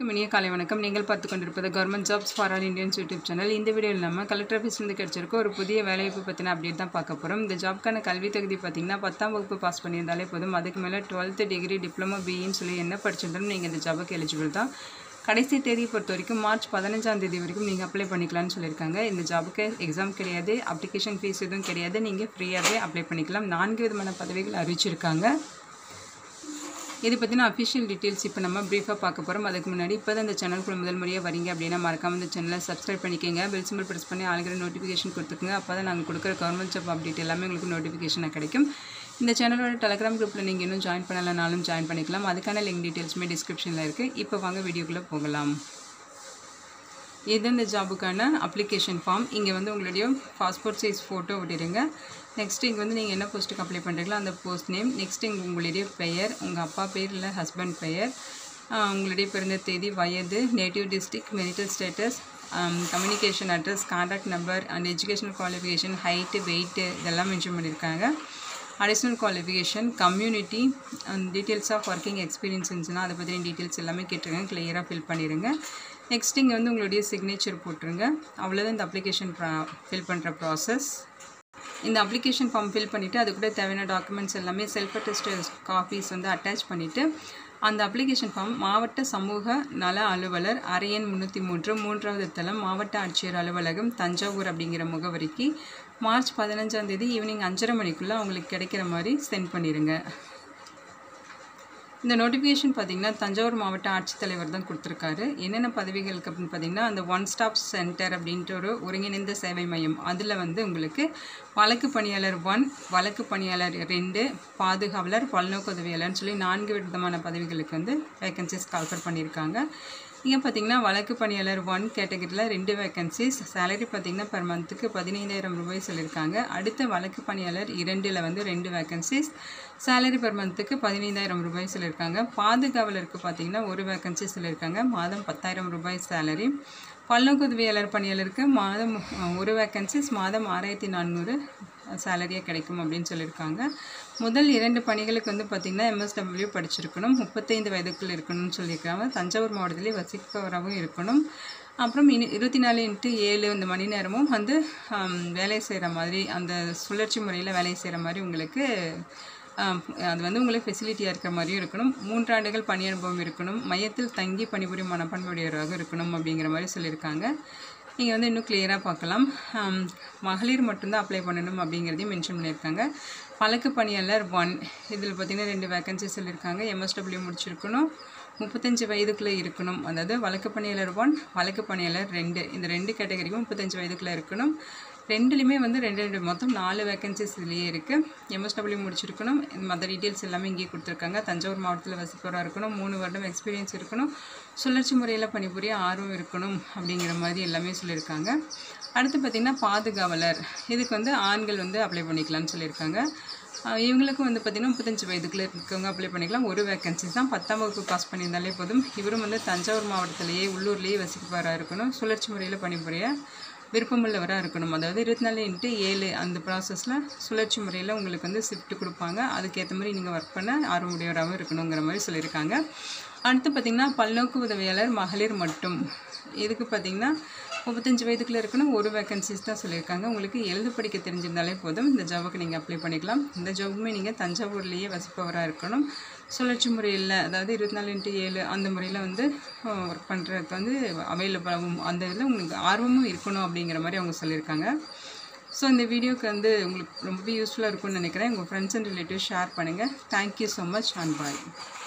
அனைவருக்கும் இனிய காலை வணக்கம் நீங்கள் பார்த்து கொண்டிருப்பது government jobs for all Indians YouTube channel இந்த வீடியோவில் நம்ம கலெக்டர் ஆஃபீஸ்லேருந்து கிடச்சிருக்க ஒரு புதிய வேலைவாய்ப்பு பற்றின அப்டேட் தான் பார்க்க போகிறோம் இந்த ஜாப்க்கான கல்வி தகுதி பார்த்தீங்கன்னா பத்தாம் வகுப்பு பாஸ் பண்ணியிருந்தாலே போதும் அதுக்கு மேலே டுவெல்த்து டிகிரி டிப்ளமோ பிஇன்னு சொல்லி என்ன படிச்சிருந்தாலும் நீங்கள் இந்த ஜாபுக்கு எலிஜிபிள் தான் கடைசி தேதியை பொறுத்த வரைக்கும் மார்ச் பதினஞ்சாம் தேதி வரைக்கும் நீங்கள் அப்ளை பண்ணிக்கலாம்னு சொல்லியிருக்காங்க இந்த ஜாபுக்கு எக்ஸாம் கிடையாது அப்ளிகேஷன் ஃபீஸ் எதுவும் கிடையாது நீங்கள் ஃப்ரீயாகவே அப்ளை பண்ணிக்கலாம் நான்கு விதமான பதவிகள் அறிவிச்சிருக்காங்க இது பற்றின அஃபிஷியல் டீட்டெயில்ஸ் இப்போ நம்ம ப்ரீஃபாக பார்க்க போகிறோம் அதுக்கு முன்னாடி இப்போ தான் இந்த சேனலுக்குள்ள முதல் முறையாக வரீங்க அப்படின்னா மறக்காம இந்த சேனலை சப்ஸ்கிரைப் பண்ணிக்கோங்க பெல் சிம்பிள் ப்ரெஸ் பண்ணி ஆளுகிற நோட்டிஃபிகேஷன் கொடுத்துக்குங்க அப்போ தான் நாங்கள் கொடுக்குற கவர்மெண்ட் ஜாப் அப்டேட் எல்லாமே உங்களுக்கு நோட்டிஃபிகேஷனாக கிடைக்கும் இந்த சேனலோட டெலகிராம் குரூப்பில் நீங்கள் இன்னும் ஜாயின் பண்ணலைனாலும் ஜாயின் பண்ணிக்கலாம் அதுக்கான லிங்க் டீட்டெயில்ஸுமே டிஸ்கிரிப்ஷனில் இருக்குது இப்போ வாங்க வீடியோக்குள்ளே போகலாம் இது இந்த ஜாபுக்கான அப்ளிகேஷன் ஃபார்ம் இங்கே வந்து உங்களுடைய பாஸ்போர்ட் சைஸ் ஃபோட்டோ விட்டுருங்க நெக்ஸ்ட் இங்கே வந்து நீங்கள் என்ன போஸ்ட்டுக்கு அப்ளை பண்ணுறீங்களோ அந்த போஸ்ட் நேம் நெக்ஸ்ட் இங்கே உங்களுடைய பெயர் உங்கள் அப்பா பேர் இல்லை ஹஸ்பண்ட் பெயர் ஆஹ் உங்களுடைய பிறந்த தேதி வயது native district marital status communication address contact number and educational qualification height weight இதெல்லாம் மென்ஷன் பண்ணியிருக்காங்க additional qualification community and details of working experience இருந்துச்சுன்னா அதை பற்றின டீட்டெயில்ஸ் எல்லாமே கேட்டுருங்க கிளியராக ஃபில் பண்ணிடுங்க நெக்ஸ்ட் இங்கே வந்து உங்களுடைய சிக்னேச்சர் போட்டுருங்க அவ்வளோதான் இந்த அப்ளிகேஷன் ஃபில் பண்ணுற ப்ராசஸ் இந்த அப்ளிகேஷன் ஃபார்ம் ஃபில் பண்ணிவிட்டு அது கூட தேவையான டாக்குமெண்ட்ஸ் எல்லாமே செல்ஃப் அட்டஸ்ட் காப்பீஸ் வந்து அட்டாச் பண்ணிவிட்டு அந்த அப்ளிகேஷன் ஃபார்ம் மாவட்ட சமூக நல அலுவலர் அரையன் முந்நூற்றி மூன்று மூன்றாவது தளம் மாவட்ட ஆட்சியர் அலுவலகம் தஞ்சாவூர் அப்படிங்கிற முகவரிக்கு மார்ச் பதினஞ்சாம் தேதி ஈவினிங் அஞ்சரை மணிக்குள்ளே அவங்களுக்கு கிடைக்கிற மாதிரி சென்ட் பண்ணிடுங்க இந்த நோட்டிஃபிகேஷன் பார்த்தீங்கன்னா தஞ்சாவூர் மாவட்ட ஆட்சித்தலைவர் தான் கொடுத்துருக்காரு என்னென்ன பதவிகளுக்கு அப்படின்னு பார்த்தீங்கன்னா அந்த ஒன் ஸ்டாப் சென்டர் அப்படின்ட்டு ஒரு ஒருங்கிணைந்த சேவை மையம் அதில் வந்து உங்களுக்கு வழக்கு பணியாளர் ஒன் வழக்கு பணியாளர் ரெண்டு பாதுகாவலர் பல்நோக்கு உதவியாளர்னு சொல்லி நான்கு விதமான பதவிகளுக்கு வந்து வேகன்சிஸ் கால்ஃபர் பண்ணியிருக்காங்க இங்கே பார்த்தீங்கன்னா வழக்கு பணியாளர் ஒன் கேட்டகரியில் ரெண்டு வேகன்சிஸ் சேலரி பார்த்தீங்கன்னா பர் மந்த்துக்கு பதினைந்தாயிரம் ரூபாய் சொல்லியிருக்காங்க அடுத்த வழக்கு பணியாளர் இரண்டில் வந்து ரெண்டு வேகன்சிஸ் சேலரி பர் மந்த்துக்கு பதினைந்தாயிரம் ரூபாய் சொல்லியிருக்காங்க பாதுகாவலருக்கு பார்த்தீங்கன்னா ஒரு வேகன்சி சொல்லியிருக்காங்க மாதம் பத்தாயிரம் ரூபாய் சேலரி பல்நோக்கு உதவியாளர் பணியாளருக்கு மாதம் அஹ், ஒரு வேகன்சிஸ் மாதம் ஆறாயிரத்தி நானூறு சேலரியாக கிடைக்கும் அப்படின்னு சொல்லியிருக்காங்க முதல் இரண்டு பணிகளுக்கு வந்து பார்த்திங்கன்னா எம்எஸ்டபிள்யூ படிச்சிருக்கணும் முப்பத்தைந்து வயதுக்குள் இருக்கணும்னு சொல்லியிருக்காங்க தஞ்சாவூர் மாவட்டத்திலே வசிப்பவராகவும் இருக்கணும் அப்புறம் இனி இருபத்தி நாலு இன்ட்டு ஏழு இந்த மணி நேரமும் வந்து ஆம், வேலை செய்கிற மாதிரி அந்த சுழற்சி முறையில் வேலை செய்கிற மாதிரி உங்களுக்கு ஆம், அது வந்து உங்களுக்கு ஃபெசிலிட்டியாக இருக்கிற மாதிரியும் இருக்கணும் மூன்றாண்டுகள் பணி அனுபவம் இருக்கணும் மையத்தில் தங்கி பணிபுரியும் மனப்பண்புடையவராக இருக்கணும் அப்படிங்கிற மாதிரி சொல்லியிருக்காங்க நீங்கள் வந்து இன்னும் கிளியராக பார்க்கலாம் ஆம், மகளிர் மட்டும்தான் அப்ளை பண்ணணும் அப்படிங்கிறதையும் மென்ஷன் பண்ணியிருக்காங்க வழக்கு பணியாளர் ஒன் இதில் பார்த்திங்கன்னா ரெண்டு வேகன்சி சொல்லியிருக்காங்க எம்எஸ்டபிள்யூ முடிச்சிருக்கணும் முப்பத்தஞ்சு வயதுக்குள்ளே இருக்கணும் அதாவது வழக்கு பணியாளர் ஒன் வழக்கு பணியாளர் ரெண்டு இந்த ரெண்டு கேட்டகரிக்கும் முப்பத்தஞ்சு வயதுக்குள்ளே இருக்கணும் ரெண்டுலேயுமே வந்து ரெண்டு ரெண்டு மொத்தம் நாலு வேகன்சிஸ் இதுலேயே இருக்குது எம்எஸ்டபிள்யூ முடிச்சிருக்கணும் மற்ற டீட்டெயில்ஸ் எல்லாமே இங்கேயே கொடுத்துருக்காங்க தஞ்சாவூர் மாவட்டத்தில் வசிப்பவராக இருக்கணும் மூணு வருடம் எக்ஸ்பீரியன்ஸ் இருக்கணும் சுழற்சி முறையில் பணிபுரிய ஆர்வம் இருக்கணும் அப்படிங்கிற மாதிரி எல்லாமே சொல்லியிருக்காங்க அடுத்து பார்த்திங்கன்னா பாதுகாவலர் இதுக்கு வந்து ஆண்கள் வந்து அப்ளை பண்ணிக்கலாம்னு சொல்லியிருக்காங்க ஆஹ் இவங்களுக்கும் வந்து பார்த்திங்கன்னா முப்பத்தஞ்சு வயதுக்குள்ளே இருக்கவங்க அப்ளை பண்ணிக்கலாம் ஒரு வேகன்சிஸ் தான் பத்தாம் வகுப்பு பாஸ் பண்ணியிருந்தாலே போதும் இவரும் வந்து தஞ்சாவூர் மாவட்டத்திலேயே உள்ளூர்லேயே வசிப்பவராக இருக்கணும் சுழற்சி முறையில் பணிபுரிய விருப்பமுள்ளவராக இருக்கணும் அதாவது இருபத்தி நாலு இன்ட்டு ஏழு அந்த ப்ராசஸில் சுழற்சி முறையில் உங்களுக்கு வந்து ஷிஃப்ட் கொடுப்பாங்க அதுக்கேற்ற மாதிரி நீங்கள் ஒர்க் பண்ண ஆர்வமுடையவராகவும் இருக்கணுங்கிற மாதிரி சொல்லியிருக்காங்க அடுத்து பார்த்திங்கன்னா பல்நோக்கு உதவியாளர் மகளிர் மட்டும் இதுக்கு பார்த்திங்கன்னா முப்பத்தஞ்சு வயதுக்குள்ளே இருக்கணும் ஒரு வேகன்சிஸ் தான் சொல்லியிருக்காங்க உங்களுக்கு எழுத படிக்க தெரிஞ்சிருந்தாலே போதும் இந்த ஜாபுக்கு நீங்கள் அப்ளை பண்ணிக்கலாம் இந்த ஜாபுமே நீங்கள் தஞ்சாவூர்லேயே வசிப்பவராக இருக்கணும் சுழற்சி முறையில் அதாவது இருபத்தி நாலு இன்ட்டு ஏழு அந்த முறையில் வந்து ஒர்க் பண்ணுறதுக்கு வந்து அவைலபிளாகவும் அந்த இதில் உங்களுக்கு ஆர்வமும் இருக்கணும் அப்படிங்கிற மாதிரி அவங்க சொல்லியிருக்காங்க ஸோ இந்த வீடியோக்கு வந்து உங்களுக்கு ரொம்பவே யூஸ்ஃபுல்லாக இருக்கும்னு நினைக்கிறேன் உங்கள் ஃப்ரெண்ட்ஸ் அண்ட் ரிலேட்டிவ்ஸ் ஷேர் பண்ணுங்கள் thank you so much and bye